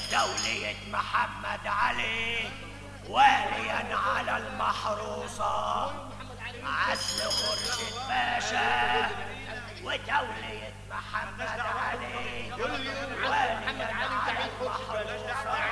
وتولية محمد علي واليا على المحروسة عزل خرشد باشا وتولية محمد علي واليا على المحروسة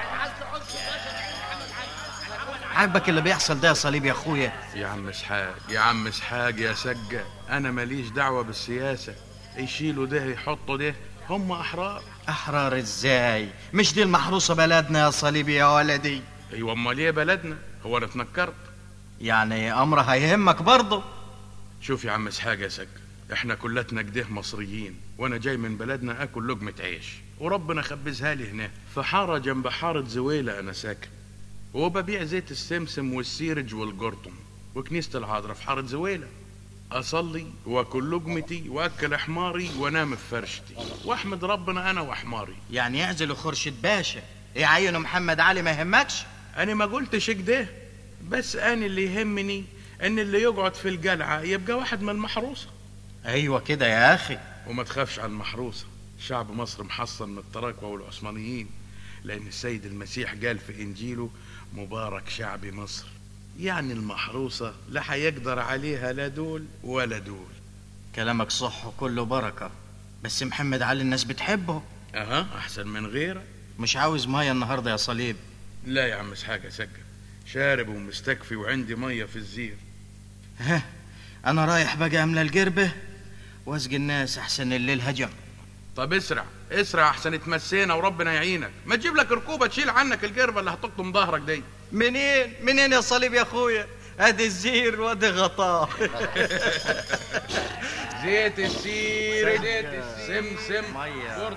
عاجبك اللي بيحصل ده يا صليب يا اخويا يا عم اسحاق يا عم اسحاق يا سجة انا ماليش دعوة بالسياسة يشيلوا ده يحطوا ده هم احرار احرار ازاي مش دي المحروسه بلدنا يا صليبي يا ولدي ايوه امال ايه بلدنا هو انا اتنكرت يعني امرها يهمك برضه شوف يا عم اسحاق يا سجة احنا كلتنا كده مصريين وانا جاي من بلدنا اكل لقمة عيش وربنا خبزها لي هنا في حارة جنب حارة زويلة انا ساكن وببيع زيت السمسم والسيرج والقرطم وكنيسة العذراء في حارة زويلة أصلي وأكل لقمتي وأكل حماري وأنام في فرشتي وأحمد ربنا أنا وحماري يعني يعزلوا خرشد باشا يعينوا محمد علي ما يهمكش أنا ما قلتش كده بس أنا اللي يهمني إن اللي يقعد في القلعة يبقى واحد من المحروسة ايوه كده يا اخي وما تخافش على المحروسة شعب مصر محصن من التراكوة والعثمانيين لأن السيد المسيح قال في إنجيله مبارك شعب مصر يعني المحروسة لا هيقدر عليها لا دول ولا دول كلامك صح وكله بركه بس محمد علي الناس بتحبه أها أحسن من غيره مش عاوز ميه النهارده يا صليب لا يا عم حاجة سجل شارب ومستكفي وعندي مية في الزير ها انا رايح بقى املى الجربه واسقي الناس احسن الليل هجم طب اسرع اسرع احسن اتمسينا وربنا يعينك ما تجيب لك ركوبة تشيل عنك الجربة اللي هتقطم ظهرك دي منين منين يا صليب يا اخويا ادي الزير وادي غطاه زيت السير زيت السمسم مية.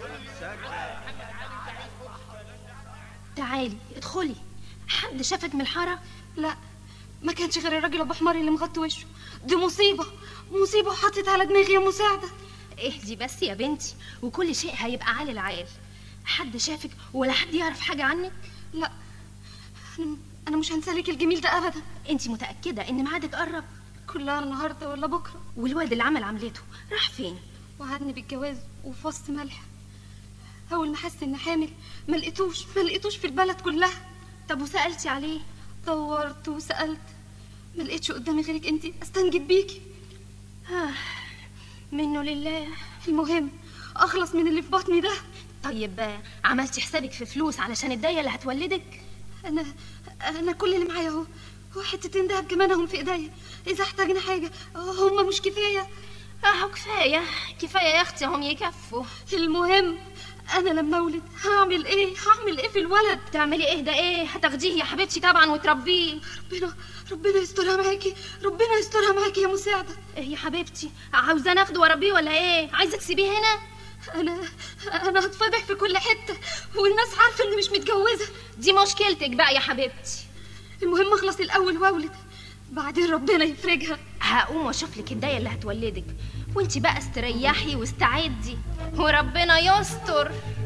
تعالي ادخلي حد شافك من الحارة لا ما كانش غير الراجل ابو حمار اللي مغطي وشه دي مصيبه مصيبه وحطت على دماغي يا مساعده اهدي بس يا بنتي وكل شيء هيبقى عالي العال حد شافك ولا حد يعرف حاجة عنك لا انا انا مش هنسالك الجميل ده ابدا انت متأكدة ان ميعادك قرب كلها النهارده ولا بكره والواد اللي عمل عملته راح فين وعدني بالجواز وفي وسط ملح اول ما حس اني حامل ما لقيتوش ما لقيتوش في البلد كلها طب وسألتي عليه دورت وسالت ما لقيتش قدامي غيرك انت استنجد بيكي آه منه لله المهم اخلص من اللي في بطني ده طيب آه، عملتي حسابك في فلوس علشان الداية اللي هتولدك انا انا كل اللي معايا اهو هو حتتين دهب كمان اهم في ايديا اذا احتاجنا حاجه هم مش كفايه اهو كفاية كفاية يا اختي هم يكفوا المهم انا لما اولد هعمل ايه هعمل ايه في الولد تعملي ايه ده ايه هتاخديه يا حبيبتي طبعا وتربيه ربنا ربنا يسترها معاكي ربنا يسترها معاكي يا مساعده ايه يا حبيبتي عاوزاه ناخده واربيه ولا ايه عايزه تسيبيه هنا انا انا هتفضح في كل حته والناس عارفه اني مش متجوزه دي مشكلتك بقى يا حبيبتي المهم اخلص الاول واولد بعدين ربنا يفرجها هقوم واشوف لك الدايه اللي هتولدك وانت بقى استريحي واستعدي وربنا يستر